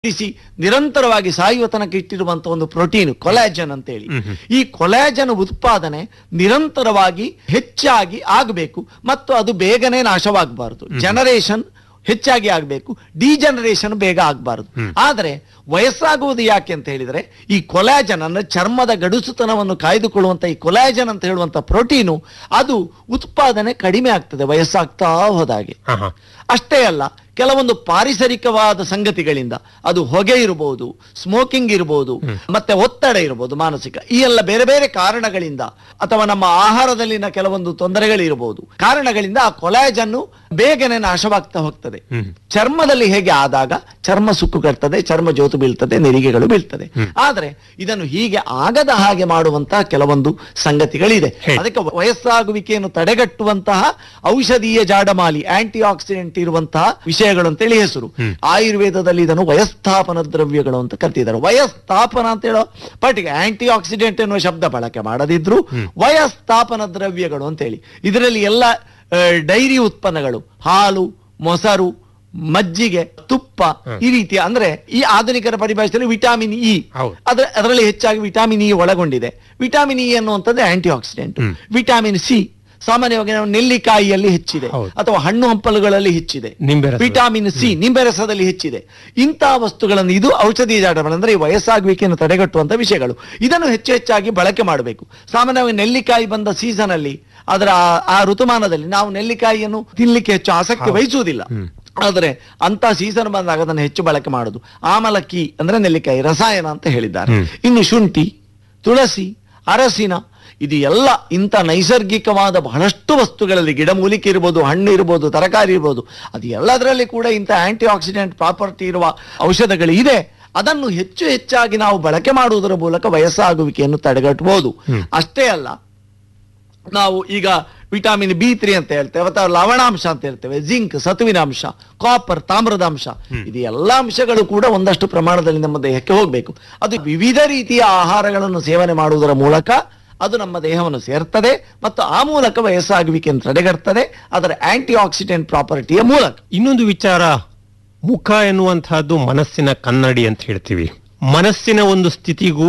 ಇರಿಸಿ ನಿರಂತರವಾಗಿ ಸಾಯುವ ತನಕ ಇಟ್ಟಿರುವಂತ ಒಂದು ಪ್ರೋಟೀನ್ ಕೊಲಾಜನ್ ಅಂತೇಳಿ ಈ ಕೊಲಾಜನ್ ಉತ್ಪಾದನೆ ನಿರಂತರವಾಗಿ ಹೆಚ್ಚಾಗಿ ಆಗಬೇಕು ಮತ್ತು ಅದು ಬೇಗನೆ ನಾಶವಾಗಬಾರದು ಜನರೇಷನ್ ಹೆಚ್ಚಾಗಿ ಆಗಬೇಕು ಡಿಜನರೇಷನ್ ಬೇಗ ಆಗಬಾರದು ಆದರೆ ವಯಸ್ಸಾಗುವುದು ಯಾಕೆ ಅಂತ ಹೇಳಿದ್ರೆ ಈ ಕೊಲಾಜನ್ ಅಂದ್ರೆ ಚರ್ಮದ ಗಡುಸುತನವನ್ನು ಕಾಯ್ದುಕೊಳ್ಳುವಂತ ಈ ಕೊಲಾಜನ್ ಅಂತ ಹೇಳುವಂತ ಪ್ರೋಟೀನು ಅದು ಉತ್ಪಾದನೆ ಕಡಿಮೆ ಆಗ್ತದೆ ವಯಸ್ಸಾಗ್ತಾ ಹೋದಾಗೆ ಹಾ, ಹಾ. ಅಷ್ಟೇ ಅಲ್ಲ ಕೆಲವೊಂದು ಪಾರಿಸರಿಕವಾದ ಸಂಗತಿಗಳಿಂದ ಅದು ಹೊಗೆ ಇರಬಹುದು ಸ್ಮೋಕಿಂಗ್ ಇರಬಹುದು ಮತ್ತೆ ಒತ್ತಡ ಇರಬಹುದು ಮಾನಸಿಕ ಈ ಎಲ್ಲ ಬೇರೆ ಬೇರೆ ಕಾರಣಗಳಿಂದ ಅಥವಾ ನಮ್ಮ ಆಹಾರದಲ್ಲಿನ ಕೆಲವೊಂದು ತೊಂದರೆಗಳಿರಬಹುದು ಕಾರಣಗಳಿಂದ ಆ ಕೊಲಾಜನ್ನು ಬೇಗನೆ ನಾಶವಾಗ್ತಾ ಹೋಗ್ತದೆ ಚರ್ಮದಲ್ಲಿ ಹೇಗೆ ಆದಾಗ ಚರ್ಮ ಸುಕ್ಕುಗರ್ತದೆ ಚರ್ಮ ಜೋತು ಬೀಳ್ತದೆ ನೆರಿಗೆಗಳು ಬೀಳ್ತದೆ ಆದ್ರೆ ಇದನ್ನು ಹೀಗೆ ಆಗದ ಹಾಗೆ ಮಾಡುವಂತಹ ಕೆಲವೊಂದು ಸಂಗತಿಗಳಿದೆ ಹೇಳಿ. ಅದಕ್ಕೆ ವಯಸ್ಸಾಗುವಿಕೆಯನ್ನು ತಡೆಗಟ್ಟುವಂತಹ ಔಷಧೀಯ ಜಾಡಮಾಲಿ ಆಂಟಿ ಆಕ್ಸಿಡೆಂಟ್ ಇರುವಂತಹ ವಿಷಯಗಳು ಅಂತೇಳಿ ಹೆಸರು ಆಯುರ್ವೇದದಲ್ಲಿ ಇದನ್ನು ವಯಸ್ಥಾಪನ ದ್ರವ್ಯಗಳು ಅಂತ ಕರೆದಿದ್ದಾರೆ ವಯಸ್ಥಾಪನ ಅಂತ ಹೇಳೋ ಪಟ್ಟಿಗೆ ಆಂಟಿ ಆಕ್ಸಿಡೆಂಟ್ ಎನ್ನುವ ಶಬ್ದ ಬಳಕೆ ಮಾಡದಿದ್ರು ವಯಸ್ಥಾಪನ ದ್ರವ್ಯಗಳು ಅಂತೇಳಿ ಇದರಲ್ಲಿ ಎಲ್ಲ ಆ, ಡೈರಿ ಉತ್ಪನ್ನಗಳು ಹಾಲು ಮೊಸರು ಮಜ್ಜಿಗೆ ತುಪ್ಪ ಈ ರೀತಿಯ ಅಂದ್ರೆ ಈ ಆಧುನಿಕರ ಪರಿಭಾಷೆಯಲ್ಲಿ ವಿಟಾಮಿನ್ ಇ ಹೌದು. ಅದ್ರ ಅದರಲ್ಲಿ ಹೆಚ್ಚಾಗಿ ವಿಟಾಮಿನ್ ಇ ಒಳಗೊಂಡಿದೆ ವಿಟಾಮಿನ್ ಇ ಅನ್ನುವಂಥದ್ದು ಆಂಟಿ ಆಕ್ಸಿಡೆಂಟ್ ವಿಟಾಮಿನ್ ಸಿ ಸಾಮಾನ್ಯವಾಗಿ ನಾವು ನೆಲ್ಲಿಕಾಯಿಯಲ್ಲಿ ಹೆಚ್ಚಿದೆ ಹೌದು. ಅಥವಾ ಹಣ್ಣು ಹಂಪಲುಗಳಲ್ಲಿ ಹೆಚ್ಚಿದೆ ನಿಂಬೆ ರಸ. ವಿಟಾಮಿನ್ ಸಿ ನಿಂಬೆ ರಸದಲ್ಲಿ ಹೆಚ್ಚಿದೆ ಇಂತಹ ವಸ್ತುಗಳನ್ನು ಇದು ಔಷಧಿ ಜಾಡಗಳು ಅಂದ್ರೆ ಈ ವಯಸ್ಸಾಗುವಿಕೆಯನ್ನು ತಡೆಗಟ್ಟುವಂತ ವಿಷಯಗಳು ಇದನ್ನು ಹೆಚ್ಚು ಹೆಚ್ಚಾಗಿ ಬಳಕೆ ಮಾಡಬೇಕು ಸಾಮಾನ್ಯವಾಗಿ ನೆಲ್ಲಿಕಾಯಿ ಬಂದ ಸೀಸನ್ ಅಲ್ಲಿ ಅದರ ಆ- ಆ ಋತುಮಾನದಲ್ಲಿ ನಾವು ನೆಲ್ಲಿಕಾಯಿಯನ್ನು ತಿನ್ಲಿಕ್ಕೆ ಹೆಚ್ಚು ಆಸಕ್ತಿ ವಹಿಸುವುದಿಲ್ಲ ಆದರೆ ಅಂತ ಸೀಸನ್ ಬಂದಾಗ ಅದನ್ನು ಹೆಚ್ಚು ಬಳಕೆ ಮಾಡುದು ಆಮಲಕ್ಕಿ ಅಂದ್ರೆ ನೆಲ್ಲಿಕಾಯಿ ರಸಾಯನ ಅಂತ ಹೇಳಿದ್ದಾರೆ ಇನ್ನು ಶುಂಠಿ ತುಳಸಿ ಅರಸಿನ ಇದು ಎಲ್ಲ ಇಂಥ ನೈಸರ್ಗಿಕವಾದ ಬಹಳಷ್ಟು ವಸ್ತುಗಳಲ್ಲಿ ಗಿಡಮೂಲಿಕೆ ಇರ್ಬೋದು ಹಣ್ಣು ಇರ್ಬೋದು ತರಕಾರಿ ಇರ್ಬೋದು ಅದು ಎಲ್ಲದರಲ್ಲಿ ಕೂಡ ಇಂಥ ಆಂಟಿ ಆಕ್ಸಿಡೆಂಟ್ ಪ್ರಾಪರ್ಟಿ ಇರುವ ಔಷಧಗಳು ಇದೆ ಅದನ್ನು ಹೆಚ್ಚು ಹೆಚ್ಚಾಗಿ ನಾವು ಬಳಕೆ ಮಾಡುವುದರ ಮೂಲಕ ವಯಸ್ಸಾಗುವಿಕೆಯನ್ನು ತಡೆಗಟ್ಟಬಹುದು ಅಷ್ಟೇ ಅಲ್ಲ ನಾವು ಈಗ ವಿಟಾಮಿನ್ ಬಿ ತ್ರೀ ಅಂತ ಹೇಳ್ತೇವೆ ಅಥವಾ ಲವಣಾಂಶ ಅಂತ ಹೇಳ್ತೇವೆ ಜಿಂಕ್ ಸತುವಿನ ಅಂಶ ಕಾಪರ್ ತಾಮ್ರದ ಅಂಶ ಇದು ಎಲ್ಲ ಅಂಶಗಳು ಕೂಡ ಒಂದಷ್ಟು ಪ್ರಮಾಣದಲ್ಲಿ ನಮ್ಮ ದೇಹಕ್ಕೆ ಹೋಗಬೇಕು ಅದು ವಿವಿಧ ರೀತಿಯ ಆಹಾರಗಳನ್ನು ಸೇವನೆ ಮಾಡುವುದರ ಮೂಲಕ ಅದು ನಮ್ಮ ದೇಹವನ್ನು ಸೇರ್ತದೆ ಮತ್ತು ಆ ಮೂಲಕ ವಯಸ್ಸಾಗುವಿಕೆಯನ್ನು ತಡೆಗಟ್ತದೆ ಅದರ ಆಂಟಿ ಆಕ್ಸಿಡೆಂಟ್ ಪ್ರಾಪರ್ಟಿಯ ಮೂಲಕ ಇನ್ನೊಂದು ವಿಚಾರ ಮುಖ ಎನ್ನುವಂತಹದ್ದು ಮನಸ್ಸಿನ ಕನ್ನಡಿ ಅಂತ ಹೇಳ್ತೀವಿ ಮನಸ್ಸಿನ ಒಂದು ಸ್ಥಿತಿಗೂ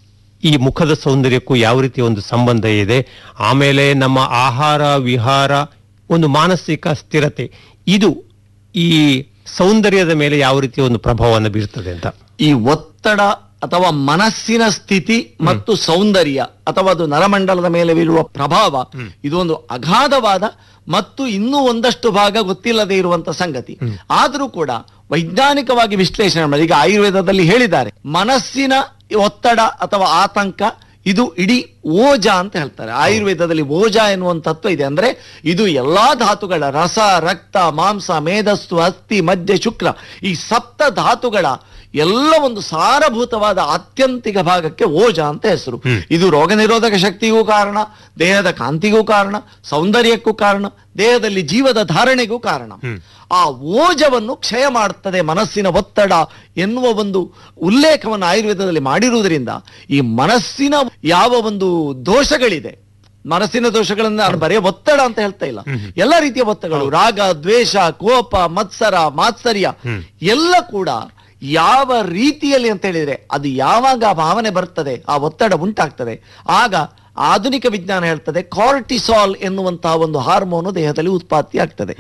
ಈ ಮುಖದ ಸೌಂದರ್ಯಕ್ಕೂ ಯಾವ ರೀತಿಯ ಒಂದು ಸಂಬಂಧ ಇದೆ ಆಮೇಲೆ ನಮ್ಮ ಆಹಾರ ವಿಹಾರ ಒಂದು ಮಾನಸಿಕ ಸ್ಥಿರತೆ ಇದು ಈ ಸೌಂದರ್ಯದ ಮೇಲೆ ಯಾವ ರೀತಿಯ ಒಂದು ಪ್ರಭಾವವನ್ನು ಬೀರ್ತದೆ ಅಂತ ಈ ಒತ್ತಡ ಅಥವಾ ಮನಸ್ಸಿನ ಸ್ಥಿತಿ ಮತ್ತು ಸೌಂದರ್ಯ ಅಥವಾ ಅದು ನರಮಂಡಲದ ಮೇಲೆ ಬೀರುವ ಪ್ರಭಾವ ಇದು ಒಂದು ಅಗಾಧವಾದ ಮತ್ತು ಇನ್ನೂ ಒಂದಷ್ಟು ಭಾಗ ಗೊತ್ತಿಲ್ಲದೆ ಇರುವಂತ ಸಂಗತಿ ಆದರೂ ಕೂಡ ವೈಜ್ಞಾನಿಕವಾಗಿ ವಿಶ್ಲೇಷಣೆ ಮಾಡಿ ಈಗ ಆಯುರ್ವೇದದಲ್ಲಿ ಹೇಳಿದ್ದಾರೆ ಮನಸ್ಸಿನ ಒತ್ತಡ ಅಥವಾ ಆತಂಕ ಇದು ಇಡೀ ಓಜ ಅಂತ ಹೇಳ್ತಾರೆ ಆಯುರ್ವೇದದಲ್ಲಿ ಓಜ ಎನ್ನುವಂತ ತತ್ವ ಇದೆ ಅಂದ್ರೆ ಇದು ಎಲ್ಲಾ ಧಾತುಗಳ ರಸ ರಕ್ತ ಮಾಂಸ ಮೇಧಸ್ಸು ಅಸ್ಥಿ ಮಧ್ಯ ಶುಕ್ರ ಈ ಸಪ್ತ ಧಾತುಗಳ ಎಲ್ಲ ಒಂದು ಸಾರಭೂತವಾದ ಆತ್ಯಂತಿಕ ಭಾಗಕ್ಕೆ ಓಜ ಅಂತ ಹೆಸರು ಇದು ರೋಗ ನಿರೋಧಕ ಶಕ್ತಿಗೂ ಕಾರಣ ದೇಹದ ಕಾಂತಿಗೂ ಕಾರಣ ಸೌಂದರ್ಯಕ್ಕೂ ಕಾರಣ ದೇಹದಲ್ಲಿ ಜೀವದ ಧಾರಣೆಗೂ ಕಾರಣ ಆ ಓಜವನ್ನು ಕ್ಷಯ ಮಾಡುತ್ತದೆ ಮನಸ್ಸಿನ ಒತ್ತಡ ಎನ್ನುವ ಒಂದು ಉಲ್ಲೇಖವನ್ನು ಆಯುರ್ವೇದದಲ್ಲಿ ಮಾಡಿರುವುದರಿಂದ ಈ ಮನಸ್ಸಿನ ಯಾವ ಒಂದು ದೋಷಗಳಿದೆ ಮನಸ್ಸಿನ ದೋಷಗಳನ್ನ ನಾನು ಬರೆಯ ಒತ್ತಡ ಅಂತ ಹೇಳ್ತಾ ಇಲ್ಲ ಎಲ್ಲ ರೀತಿಯ ಒತ್ತಡಗಳು ರಾಗ ದ್ವೇಷ ಕೋಪ ಮತ್ಸರ ಮಾತ್ಸರ್ಯ ಎಲ್ಲ ಕೂಡ ಯಾವ ರೀತಿಯಲ್ಲಿ ಅಂತ ಹೇಳಿದ್ರೆ ಅದು ಯಾವಾಗ ಆ ಭಾವನೆ ಬರ್ತದೆ ಆ ಒತ್ತಡ ಉಂಟಾಗ್ತದೆ ಆಗ ಆಧುನಿಕ ವಿಜ್ಞಾನ ಹೇಳ್ತದೆ ಕಾರ್ಟಿಸಾಲ್ ಎನ್ನುವಂತಹ ಒಂದು ಹಾರ್ಮೋನು ದೇಹದಲ್ಲಿ ಉತ್ಪತ್ತಿ ಆಗ್ತದೆ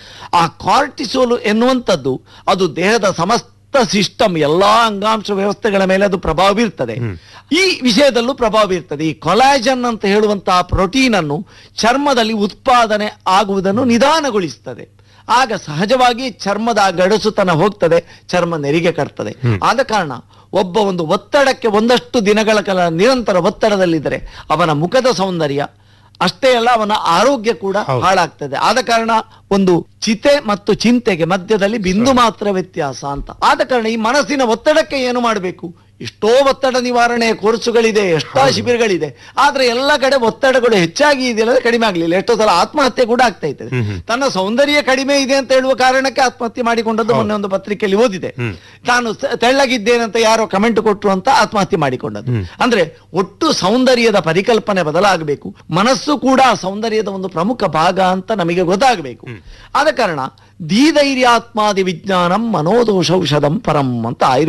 ಆ ಕಾರ್ಟಿಸೋಲ್ ಎನ್ನುವಂಥದ್ದು ಅದು ದೇಹದ ಸಮಸ್ತ ಸಿಸ್ಟಮ್ ಎಲ್ಲಾ ಅಂಗಾಂಶ ವ್ಯವಸ್ಥೆಗಳ ಮೇಲೆ ಅದು ಪ್ರಭಾವ ಬೀರ್ತದೆ ಈ ವಿಷಯದಲ್ಲೂ ಪ್ರಭಾವ ಬೀರ್ತದೆ ಈ ಕೊಲಾಜನ್ ಅಂತ ಹೇಳುವಂತಹ ಪ್ರೋಟೀನ್ ಅನ್ನು ಚರ್ಮದಲ್ಲಿ ಉತ್ಪಾದನೆ ಆಗುವುದನ್ನು ನಿಧಾನಗೊಳಿಸ್ತದೆ ಆಗ ಸಹಜವಾಗಿ ಚರ್ಮದ ಆ ಗಡಸುತನ ಹೋಗ್ತದೆ ಚರ್ಮ ನೆರಿಗೆ ಕಟ್ತದೆ ಆದ ಕಾರಣ ಒಬ್ಬ ಒಂದು ಒತ್ತಡಕ್ಕೆ ಒಂದಷ್ಟು ದಿನಗಳ ಕಾಲ ನಿರಂತರ ಒತ್ತಡದಲ್ಲಿದ್ದರೆ ಅವನ ಮುಖದ ಸೌಂದರ್ಯ ಅಷ್ಟೇ ಅಲ್ಲ ಅವನ ಆರೋಗ್ಯ ಕೂಡ ಹೌದು. ಹಾಳಾಗ್ತದೆ ಆದ ಕಾರಣ ಒಂದು ಚಿತೆ ಮತ್ತು ಚಿಂತೆಗೆ ಮಧ್ಯದಲ್ಲಿ ಬಿಂದು ಮಾತ್ರ ವ್ಯತ್ಯಾಸ ಅಂತ ಆದ ಕಾರಣ ಈ ಮನಸ್ಸಿನ ಒತ್ತಡಕ್ಕೆ ಏನು ಮಾಡಬೇಕು ಎಷ್ಟೋ ಒತ್ತಡ ನಿವಾರಣೆಯ ಕೋರ್ಸುಗಳಿದೆ ಎಷ್ಟೋ ಶಿಬಿರಗಳಿದೆ ಆದ್ರೆ ಎಲ್ಲ ಕಡೆ ಒತ್ತಡಗಳು ಹೆಚ್ಚಾಗಿ ಇದೆಯಲ್ಲ ಕಡಿಮೆ ಆಗ್ಲಿಲ್ಲ ಎಷ್ಟೋ ಸಲ ಆತ್ಮಹತ್ಯೆ ಕೂಡ ಆಗ್ತಾ ಇರ್ತದೆ ತನ್ನ ಸೌಂದರ್ಯ ಕಡಿಮೆ ಇದೆ ಅಂತ ಹೇಳುವ ಕಾರಣಕ್ಕೆ ಆತ್ಮಹತ್ಯೆ ಮಾಡಿಕೊಂಡದ್ದು ಮೊನ್ನೆ ಒಂದು ಪತ್ರಿಕೆಯಲ್ಲಿ ಓದಿದೆ ತಾನು ಸ- ತೆಳ್ಳಗಿದ್ದೇನೆ ಅಂತ ಯಾರೋ ಕಮೆಂಟ್ ಕೊಟ್ಟರು ಅಂತ ಆತ್ಮಹತ್ಯೆ ಮಾಡಿಕೊಂಡದ್ದು ಅಂದ್ರೆ ಒಟ್ಟು ಸೌಂದರ್ಯದ ಪರಿಕಲ್ಪನೆ ಬದಲಾಗಬೇಕು ಮನಸ್ಸು ಕೂಡ ಸೌಂದರ್ಯದ ಒಂದು ಪ್ರಮುಖ ಭಾಗ ಅಂತ ನಮಗೆ ಗೊತ್ತಾಗಬೇಕು ಆದ ಕಾರಣ ಧೀಧೈರ್ಯಾತ್ಮಾದಿ ವಿಜ್ಞಾನಂ ಮನೋದೋಷೌಷಧಂ ಪರಂ ಅಂತ ಆಯುರ್ವೇದ